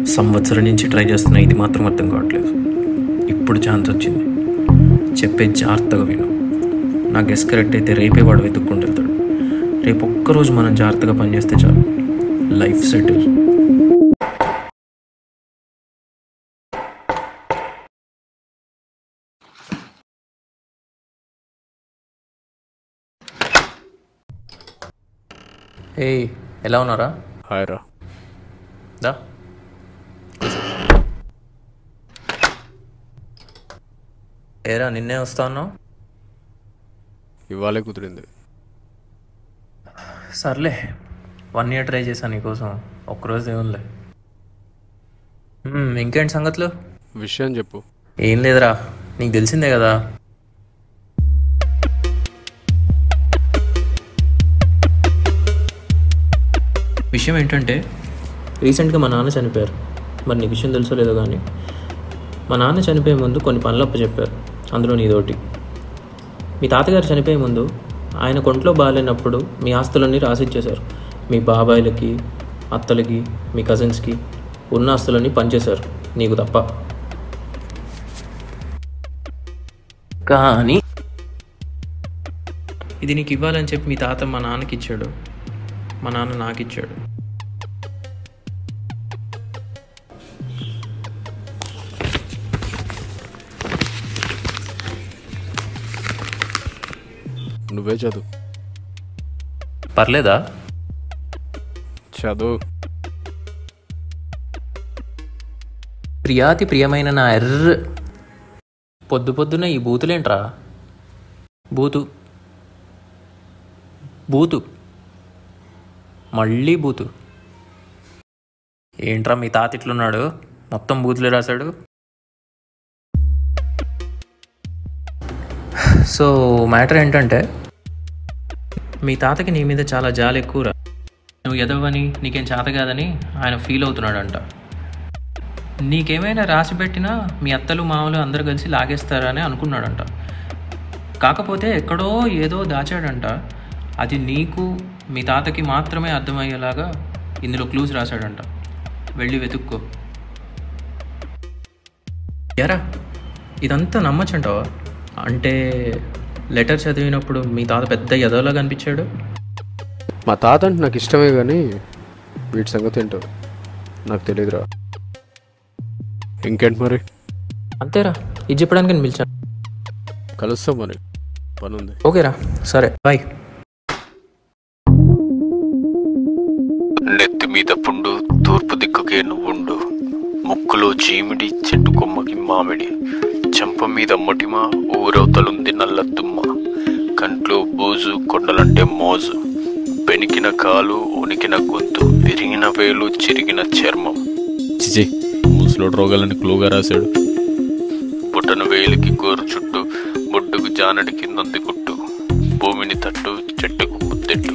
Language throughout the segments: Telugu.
సంవత్సరం నుంచి ట్రై చేస్తున్నా ఇది మాత్రం అర్థం కావట్లేదు ఇప్పుడు ఛాన్స్ వచ్చింది చెప్పే జాగ్రత్తగా విను నా గెస్ కరెక్ట్ అయితే రేపే వాడు వెతుక్కుంటూ వెళ్తాడు రేపు ఒక్కరోజు మనం జాగ్రత్తగా పనిచేస్తే చాలు లైఫ్ సెటిల్ ఏయ్ ఎలా ఉన్నారా హాయ్ రా దా ఏరా నిన్నే వస్తా ఉన్నావు ఇవాళే కుదిరింది సర్లే వన్ ఇయర్ ట్రై చేశాను నీకోసం ఒక్కరోజు ఏముందిలే మ్మ్, ఇంకేంటి సంగతులు విషయం చెప్పు ఏం లేదురా నీకు తెలిసిందే కదా విషయం ఏంటంటే రీసెంట్గా మా నాన్న చనిపోయారు మరి నీకు విషయం తెలుసో లేదో కానీ మా నాన్న చనిపోయే ముందు కొన్ని పనులు చెప్పారు అందులో నీదోటి మీ తాతగారు చనిపోయే ముందు ఆయన కొంట్లో బాగాలేనప్పుడు మీ ఆస్తులన్నీ రాసిచ్చేశారు మీ బాబాయిలకి అత్తలకి మీ కజిన్స్కి ఉన్న ఆస్తులన్నీ పనిచేశారు నీకు తప్ప కానీ ఇది నీకు ఇవ్వాలని చెప్పి మీ తాత మా నాన్నకి ఇచ్చాడు మా నాన్న నాకు ఇచ్చాడు నువ్వే చదువు పర్లేదా చదువు ప్రియాతి ప్రియమైన నా ఎర్ర పొద్దు పొద్దున ఈ బూతులేంట్రా బూతు బూతు మళ్ళీ బూతు ఏంట్రా మీ తాత ఇట్లున్నాడు మొత్తం బూతులే రాశాడు సో మ్యాటర్ ఏంటంటే మీ తాతకి నీ మీద చాలా జాలి ఎక్కువరా నువ్వు ఎదవని నీకేం చేత కాదని ఆయన ఫీల్ అవుతున్నాడంట నీకేమైనా రాసి పెట్టినా మీ అత్తలు మామలు అందరు కలిసి లాగేస్తారని అనుకున్నాడంట కాకపోతే ఎక్కడో ఏదో దాచాడంట అది నీకు మీ తాతకి మాత్రమే అర్థమయ్యేలాగా ఇందులో క్లూస్ రాశాడంట వెళ్ళి వెతుక్కో ఎరా ఇదంతా నమ్మచ్చంటావా అంటే లెటర్ చదివినప్పుడు మీ తాత పెద్ద ఎదవలా కనిపించాడు మా తాత అంటే నాకు ఇష్టమే కానీ వీటి సంగతి ఏంటో నాకు తెలియదురా ఇంకేంటి మరి అంతేరా ఇది చెప్పడానికి నేను పిలిచాను కలుస్తాం మరి పని ఉంది ఓకేరా సరే బాయ్ నెత్తి మీద పుండు తూర్పు దిక్కుకే నువ్వుండు ముక్కులో చీమిడి చెట్టు కొమ్మకి మామిడి చెంప మీద మొటిమ ఊరవతలుంది నల్ల తుమ్మ కంట్లో బూజు కొండలంటే మోజు బెనికిన కాలు ఉనికిన గొంతు విరిగిన వేలు చిరిగిన చర్మం చిచి ముసలోడు రోగాలని క్లూగా రాశాడు బుట్టన వేలికి గోరు చుట్టూ బొడ్డుకు జానడికి నొంది కుట్టు భూమిని తట్టు చెట్టుకు ముద్దెట్టు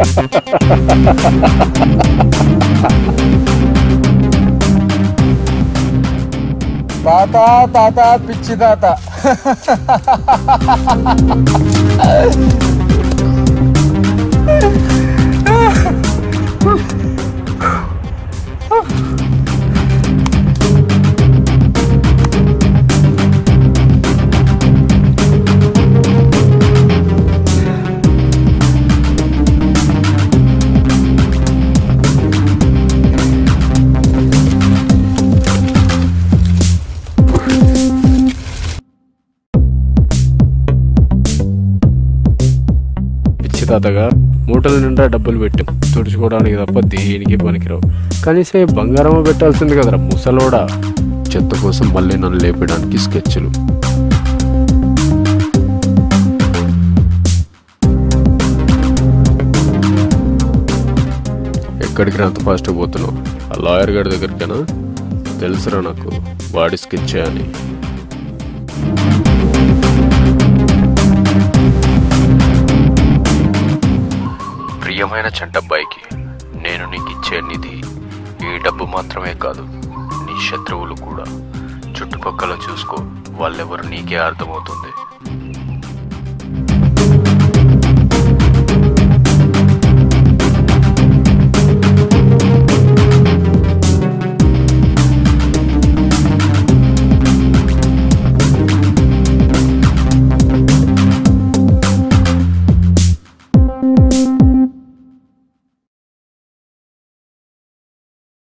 తాత తాత పిచ్చి తాత పిచ్చి తాతగా మూటల నిండా డబ్బులు పెట్టాం తుడుచుకోవడానికి తప్ప దేనికి పనికిరావు కనీసం ఈ బంగారము పెట్టాల్సింది కదరా ముసలోడా చెత్త కోసం మళ్ళీ నన్ను లేపడానికి స్కెచ్లు ఎక్కడికి రా అంత ఫాస్ట్ పోతున్నావు ఆ లాయర్ గారి దగ్గరికేనా తెలుసురా నాకు వాడి స్కెచ్ అని ప్రియమైన చంటబ్బాయికి నేను నీకు ఇచ్చే నిధి ఈ డబ్బు మాత్రమే కాదు నీ శత్రువులు కూడా చుట్టుపక్కల చూసుకో వాళ్ళెవరు నీకే అర్థమవుతుంది